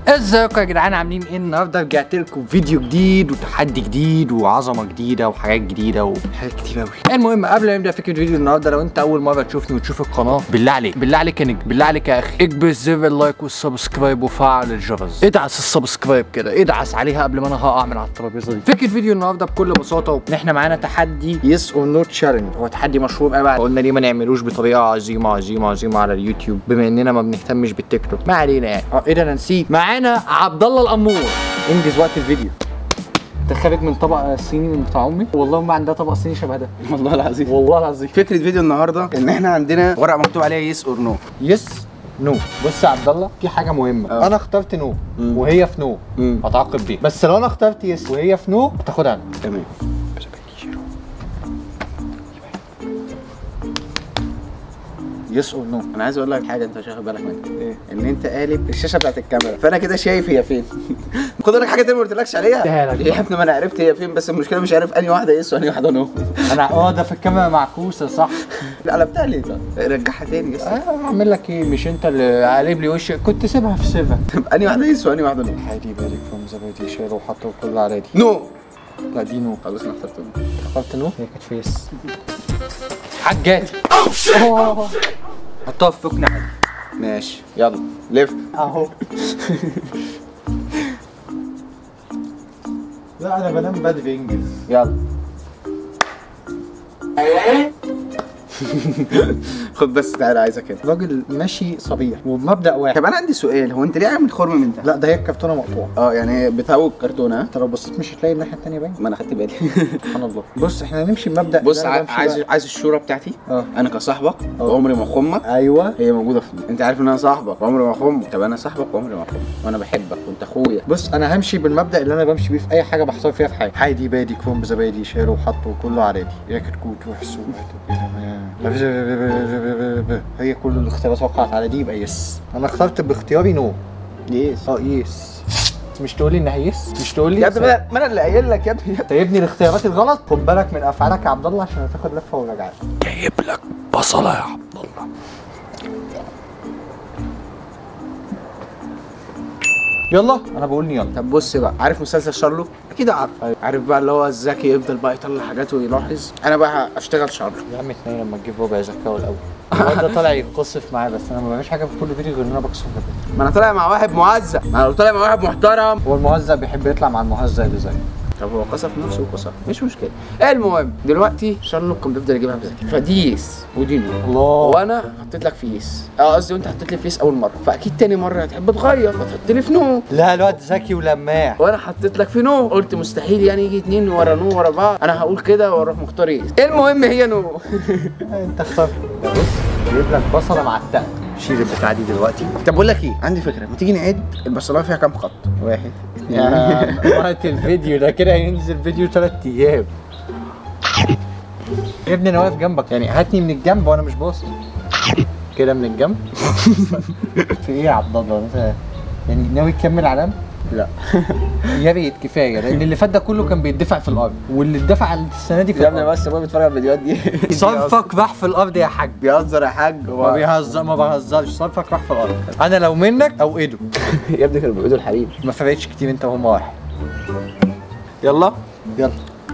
ازيكم يا جدعان عاملين ايه النهارده رجعت لكم فيديو جديد وتحدي جديد وعظمه جديده وحاجات جديده وحاجات كتير قوي المهم قبل ما نبدا فكره الفيديو النهارده لو انت اول مره تشوفني وتشوف القناه بالله عليك بالله عليك يا نجم بالله عليك يا اخي اكبس زر اللايك والسبسكرايب وفعل الجرس ادعس السبسكرايب كده ادعس عليها قبل ما انا هقع من على الترابيزه دي فكره الفيديو النهارده بكل بساطه ان احنا معانا تحدي يس اور نو تشالنج هو تحدي مشهور قوي قلنا ليه ما نعملوش بطريقه عظيمه عظيمه عظيمه على اليوتيوب بما اننا ما بنهتمش بالتيك توك ما علينا يعني اه ايه ده انا نسيت معانا عبد الله الامور انجز وقت الفيديو انت خارج من طبق صيني من بتاع امي والله ما عندها طبق صيني شبه ده والله العظيم والله العظيم فكره فيديو النهارده ان احنا عندنا ورقه مكتوب عليها يس اور نو يس نو بص يا عبد الله في حاجه مهمه اه. انا اخترت نو مم. وهي في نو مم. هتعاقب بيها بس لو انا اخترت يس وهي في نو هتاخدها انا تمام يس اور نو انا عايز اقول لك حاجه انت مش واخد بالك منها ايه ان انت قالب الشاشه بتاعت الكاميرا فانا كده شايف هي فين خد بالك حاجه تانية ما قلتلكش عليها اديها لك. يا ابني ما انا عرفت هي فين بس المشكله مش عارف انهي واحده يس وانهي واحده نو انا اه ده في الكاميرا معكوسه صح لا قلبتها ليه طب رجعها تاني يس آه، اعمل لك ايه مش انت اللي قالب لي وشك كنت سيبها في سيبها طب انهي واحده يس وانهي واحده نو عادي بالك فم زبادي شايل وحطه كل على دي نو لا دي نو خلاص انا اخترت نو اخترت نو هي كانت في يس حجاتي أوه. حطها في فوق عادي ماشي يلا لف اهو لا انا بنام بدري انجز يلا خد بس تعالى عايزك هنا راجل ماشي صبيح وبمبدا واحد طب انا عندي سؤال هو انت ليه عامل خرم من ده؟ لا ده هي الكرتونه مقطوعه اه يعني بتهوج كرتونه ها؟ انت لو بصيت مش هتلاقي الناحيه الثانيه باين ما انا خدت بالي سبحان الله بص احنا هنمشي بمبدا بص إن أنا ع- بمشي عايز بقى- عايز الشوره بتاعتي اه انا كصاحبك اه. وعمري ما اخمك ايوه هي موجوده في انت عارف ان انا صاحبك وعمري ما اخمك طب انا صاحبك وعمري ما اخمك وانا بحبك وانت اخويا بص انا همشي بالمبدا اللي انا بمشي بيه في اي حاجه بحصل فيها في حياتي حادي بادي كروم زبادي شارو وحطه كله عادي يا كتكوت وحسوب هي كل الاختيارات وقعت على دي يبقى يس انا اخترت باختياري نو يس اه يس مش تقول لي انها يس مش تقول لي يا ابني ما أنا- ما انا اللي قايل لك يا ابني سايبني الاختيارات الغلط خد بالك من افعالك يا عبد الله عشان هتاخد لفه ورجعت جايب لك بصلة يا عبد الله يلا انا بقول لي يلا طب بص بقى عارف مسلسل شارلوك اكيد عارف عارف بقى اللي هو الذكي يفضل بقى يطلع حاجات ويلاحظ انا بقى اشتغل شارلوك يا عم اتنين لما تجيب ربع زكاه الاول الواد ده طالع يقصف معايا بس انا ما بعملش حاجه في كل فيديو غير ان انا بقسم بالله ما انا طالع مع واحد مهزأ ما انا لو طالع مع واحد محترم هو المهزأ بيحب يطلع مع المهزأ اللي زيه طب هو قصف نفسه وقصف مش مشكله المهم دلوقتي شارلوك كان بيفضل يجيبها بذكي فدي يس ودي نو الله وانا حطيت لك فيس اه قصدي وانت حطيت لي فيس اول مره فاكيد تاني مره هتحب تغير فتحط لي في نو لا الواد ذكي ولماح وانا حطيت لك في نو قلت مستحيل يعني يجي اتنين ورا نو ورا بعض انا هقول كده واروح مختار يس المهم هي نو انت اخترت ده بص جايب لك بصله معتقه شيل البتاع دي دلوقتي طب بقول لك ايه عندي فكره ما تيجي نعد البصلايه فيها كام خط واحد يا وقت الفيديو ده كده هينزل فيديو ثلاث ايام يا ابني انا واقف جنبك يعني هاتني من الجنب وانا مش باص كده من الجنب في ايه يا عبد الله انت يعني ناوي تكمل علام؟ لا يا ريت كفايه لان اللي فات ده كله كان بيدفع في الارض واللي اتدفع السنه دي في الارض بس ابويا بيتفرج على الفيديوهات دي صرفك راح في الارض يا حاج بيهزر يا حاج ما بيهزر ما بهزرش صرفك راح في الارض انا لو منك او ايده يا ابني كانوا بيقولوا الحريم ما فرقتش كتير انت وهم واحد يلا يلا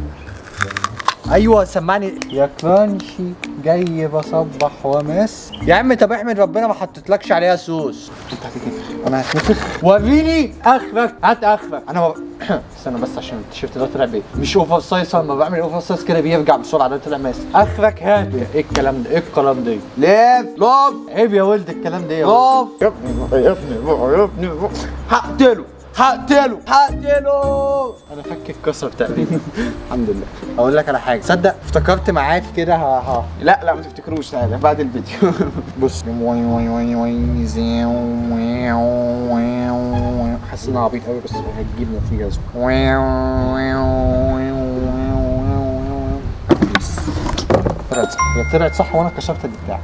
ايوه سمعني يا كرانشي جاي بصبح وماس يا عم طب احمد ربنا ما حطيتلكش عليها صوص انت هتتنفخ انا هتنفخ وريني اخرك هات اخرك انا ما... استنى بس عشان التيشيرت ده طلع بيه مش اوفر سايز لما بعمل اوفر سايز كده بيرجع بسرعه ده طلع ماس اخرك هات ايه الكلام ده ايه الكلام ده لف لف عيب يا ولد الكلام ده يا ولد. لف يا ابني يا ابني هقتله هقتله هقتله انا فك الكسر تقريبا الحمد لله اقول لك على حاجه تصدق افتكرت معاك كده ها ها لا لا ما تفتكروش تعالى بعد الفيديو بص حاسس انها عبيط قوي بس هتجيب نتيجه طلعت صح هي طلعت صح وانا كشفت البتاع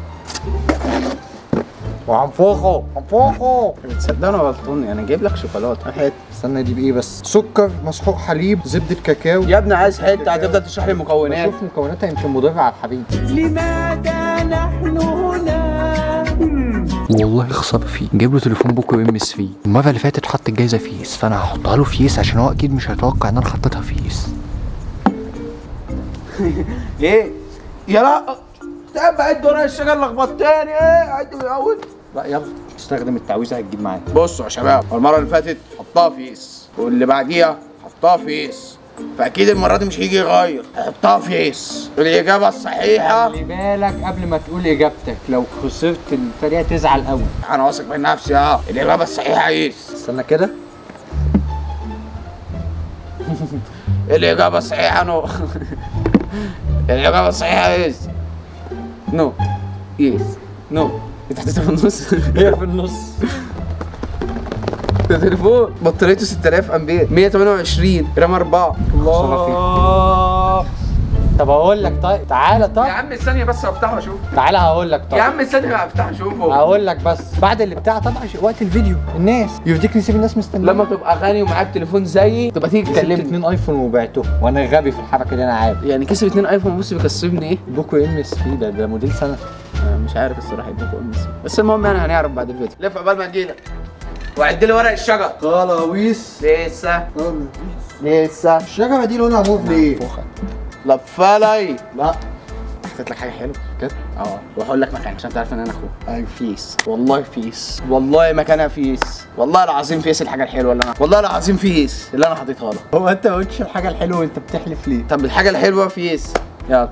وهنفخه هنفخه تصدق انا غلطان انا جايب لك شوكولاته حته استنى دي بايه بس سكر مسحوق حليب زبده كاكاو يا ابني عايز حته هتفضل تشرح لي المكونات شوف مكوناتها يمكن مضره على الحبيب والله خسر فيه جايب له تليفون بوكو ام اس فيه المره اللي فاتت حط الجايزه فيس فانا هحطها له فيس عشان هو اكيد مش هيتوقع ان انا حطيتها فيس ايه يا لا تعب عد ورا الشجر لخبطتني ايه عد من الاول لا يلا استخدم التعويذه هتجيب معايا بصوا يا شباب المره اللي فاتت حطها فيس واللي بعديها حطها فيس فاكيد المره دي مش هيجي يغير هحطها فيس الاجابه الصحيحه خلي بالك قبل ما تقول اجابتك لو خسرت الطريقه تزعل قوي انا واثق من نفسي اه الاجابه الصحيحه يس استنى كده الاجابه الصحيحه نو الاجابه الصحيحه يس نو يس نو انت حطيتها في النص هي في النص ده تليفون بطاريته 6000 امبير 128 رام 4 الله طب اقول لك طيب تعالى يا طيب عم ثانيه بس افتحه اشوف تعالى هقول لك يا طيب عم ثانيه افتحه اشوفه هقول لك بس بعد اللي بتاع طبعا ش- وقت الفيديو الناس يرضيك نسيب الناس مستنيه لما تبقى غني ومعاك تليفون زيي تبقى تيجي كسبت تكلمني اتنين ايفون وبعته وانا غبي في الحركه دي انا عارف يعني كسب اتنين ايفون بص بيكسبني ايه بوكو ام اس فيه ده ده موديل سنه أنا مش عارف الصراحه يدوكوا ام سي بس المهم يعني هنعرف بعد الفيديو لف قبل ما اجيلك وعد لي ورق الشجر خلاويص لسه لسه الشجره دي لونها موف ليه؟ لفالي لا حطيت لك حاجه حلوه كده اه وهقول لك مكان عشان تعرف ان انا اخوك ايوه فيس والله فيس والله مكانها فيس والله العظيم فيس الحاجه الحلوه اللي انا والله العظيم فيس اللي انا حطيتها لك هو انت ما قلتش الحاجه الحلوه وانت بتحلف ليه؟ طب الحاجه الحلوه فيس يلا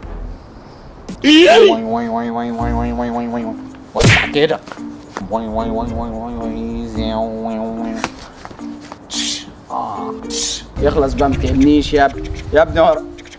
واي واي واي واي واي واي واي واي واي وسع كده واي واي واي واي واي واي زيو واي واي اه يخلص بقى ما تهمنيش يا ابني يا ابني ورا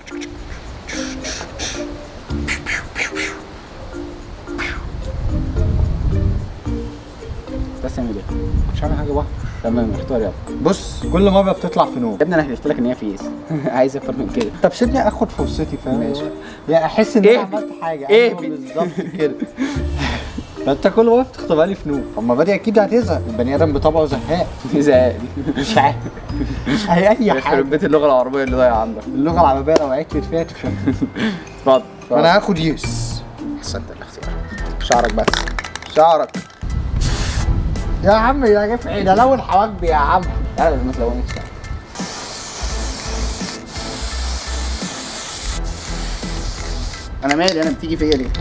بس اعمل ايه؟ مش عامل حاجه بقى تمام اختار يلا بص كل مره بتطلع في نور يا ابني انا حلفت لك ان هي فيس عايز اكتر من كده طب سيبني اخد فرصتي فاهم ماشي. يعني احس ان إيه انا عملت حاجه إيه أيوة بالظبط كده ما انت كل مره بتختبها لي في نور اما بادئ اكيد هتزهق البني ادم بطبعه زهقان زهقني مش عارف هي اي يخرب حاجه بيت اللغه العربيه اللي ضايعه عندك اللغه العربيه لو عدت فيها تفهم اتفضل انا هاخد يس احسنت الاختيار شعرك بس شعرك يا عم يا جفعي ده لون حواجبي يا عم لا لازم ما تلونش انا مالي انا بتيجي فيا ليه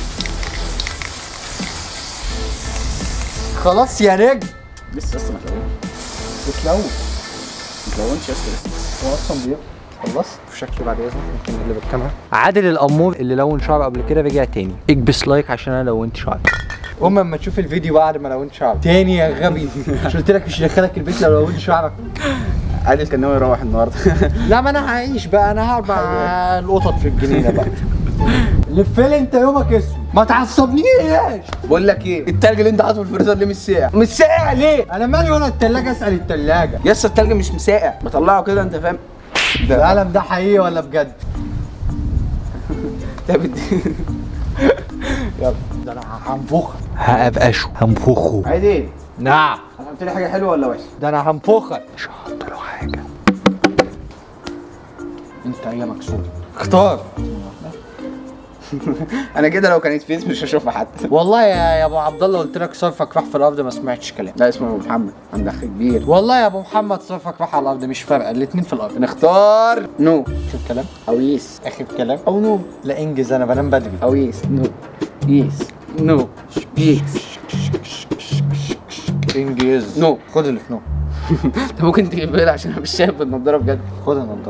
خلاص يا نجم لسه لسه ما تلونش بتلون ما تلونش لسه لسه هو اصلا بيض خلصت في شكل بعد اذنك ممكن اللي بالكاميرا عادل الامور اللي لون شعره قبل كده رجع تاني اكبس لايك عشان انا لونت شعري قوم اما تشوف الفيديو بعد ما لونت شعري تاني يا غبي مش قلت لك مش هدخلك البيت لو لونت شعرك عادل كان ناوي يروح النهارده لا ما انا هعيش بقى انا هقعد مع القطط في الجنينه بقى لفلي انت يومك اسود ما تعصبنيش بقول لك ايه التلج اللي انت حاطه في الفريزر ليه مش ساقع مش ساقع ليه انا مالي وانا التلاجة اسال التلاجة يا اسطى التلج مش مساقع بطلعه كده انت فاهم القلم ده حقيقي ولا بجد ده بدي يلا ده انا هنفخ هقبقشه هنفخه عادي نعم قلت لي حاجه حلوه ولا وحشه ده انا هنفخك مش هحط له حاجه انت هي مكسور اختار انا كده لو كانت فيس مش هشوفها حتى والله يا يا ابو عبد الله قلت لك صرفك راح في الارض ما سمعتش كلام لا اسمه أبو محمد عند اخ كبير والله يا ابو محمد صرفك راح على الارض مش فارقه الاتنين في الارض نختار نو شوف كلام او يس اخر كلام او نو لا انجز انا بنام بدري او يس نو يس نو يس انجز نو. خد اللي في نو انت ممكن تجيب لي عشان انا مش شايف بالنضاره بجد خد النضاره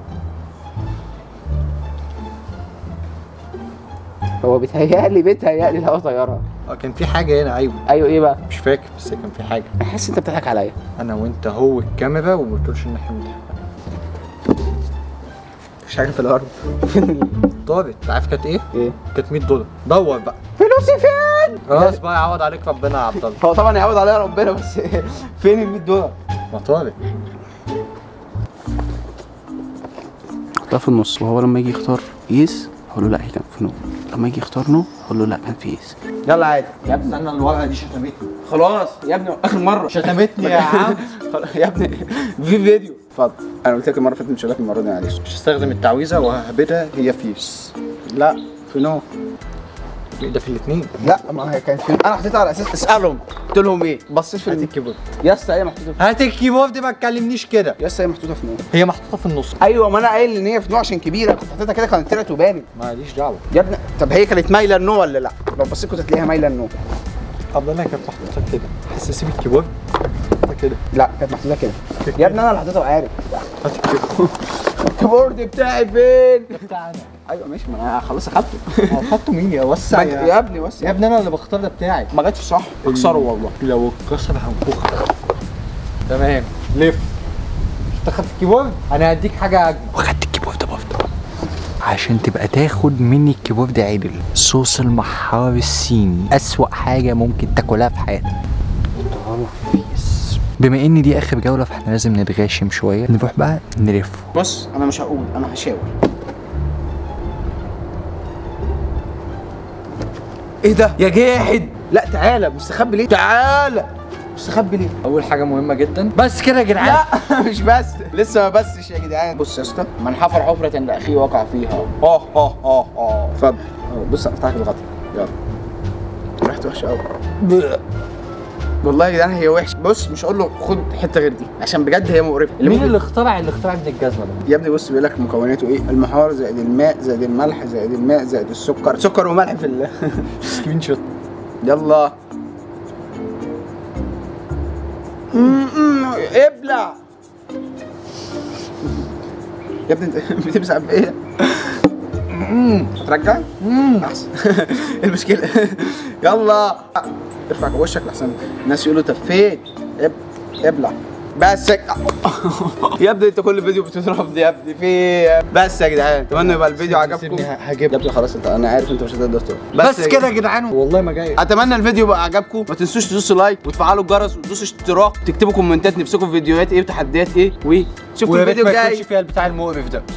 هو بيتهيألي بيتهيألي الهوا طيارها اه كان في حاجه هنا ايوه ايوه ايه بقى؟ مش فاكر بس كان في حاجه بحس انت بتضحك عليا انا وانت هو الكاميرا وما تقولش ان احنا بنضحك مش حاجه في الارض طارت عارف كانت ايه؟ ايه؟ كانت 100 دولار دور بقى فلوسي فين؟ خلاص بقى يعوض عليك ربنا يا عبد الله هو طبعا يعود عليا ربنا بس فين ال 100 دولار؟ ما طارت حطها في النص وهو لما يجي يختار يس هقول له لا هي كان في نو لما يجي يختار نو هقول له لا كان في يس يلا عادي يا ابني انا الورقه دي شتمتني خلاص يا ابني اخر مره شتمتني يا عم خلاص يا ابني في فيديو اتفضل انا قلت لك المره اللي فاتت مش هقول لك المره دي معلش مش هستخدم التعويذه وههبدها هي فيس لا في نو ده في الاثنين لا ما هي كانت في انا حطيتها على اساس اسالهم قلت لهم ايه بصيت في هات الم- الكيبورد يا اسطى هي محطوطه في- هات الكيبورد ما تكلمنيش كده يا اسطى هي محطوطه في نور هي محطوطه في النص ايوه ما انا قايل ان هي في نوع عشان كبيره كنت حطيتها كده كانت طلعت وبانت ماليش دعوه يا ابني طب هي كانت مايله النو ولا لا لو بصيت كنت هتلاقيها مايله النو طب انا كانت محطوطه كده حاسس اسيب الكيبورد محطوطة كده لا كانت محطوطه كده يا ابني انا اللي حطيتها وعارف هات الكيبورد الكيبورد بتاعي فين بتاعنا ايوه ماشي ما انا خلاص اخدته هحطه مين يا وسع ما أنت- يا يا ابني بس يا ابني انا اللي بختار ده بتاعي ما جاتش صح اخسره والله لو اتكسر هنفخه تمام لف انت خدت الكيبورد انا هديك حاجه اجمل وخدت الكيبورد برضه عشان تبقى تاخد مني الكيبورد عدل صوص المحار الصيني اسوأ حاجه ممكن تاكلها في حياتك بما ان دي اخر جوله فاحنا لازم نتغاشم شويه نروح بقى نلف بص انا مش هقول انا هشاور ايه ده يا جاحد لا تعالى مستخبي ليه تعالى مستخبي ليه اول حاجه مهمه جدا بس كده يا جدعان لا مش بس لسه ما بسش يا جدعان بص يا اسطى من حفر حفرة لاخيه وقع فيها اه اه اه اه اتفضل آه، بص افتح لك الغطا يلا ريحته وحشه قوي والله يا جدعان هي وحشه بص مش هقول له خد حته غير دي عشان بجد هي مقرفه مين ممكن- اللي اخترع اللي اخترع ابن الجزمه ده يا ابني بص بيقول لك مكوناته ايه المحار زائد الماء زائد الملح زائد الماء زائد السكر سكر وملح في ال سكرين شوت يلا م-م، ابلع يا ابني انت بتمسح بايه؟ م-م، ترجع؟ احسن ايه المشكلة؟ يلا ارفع وشك لحسن الناس يقولوا تفيت اب- ابلع بس يا- يا ابني انت كل فيديو بتضربني يا ابني في بس يا جدعان اتمنى يبقى الفيديو عجبكم سيبني هجيب يا ابني خلاص انت انا عارف انت مش هتقدر تقول بس كده يا جدعان والله ما جاي اتمنى الفيديو يبقى عجبكم ما تنسوش تدوسوا لايك وتفعلوا الجرس وتدوسوا اشتراك تكتبوا كومنتات نفسكم في فيديوهات ايه وتحديات ايه وشوفوا ويا ريت الفيديو ما الجاي يكونش فيها البتاع المقرف ده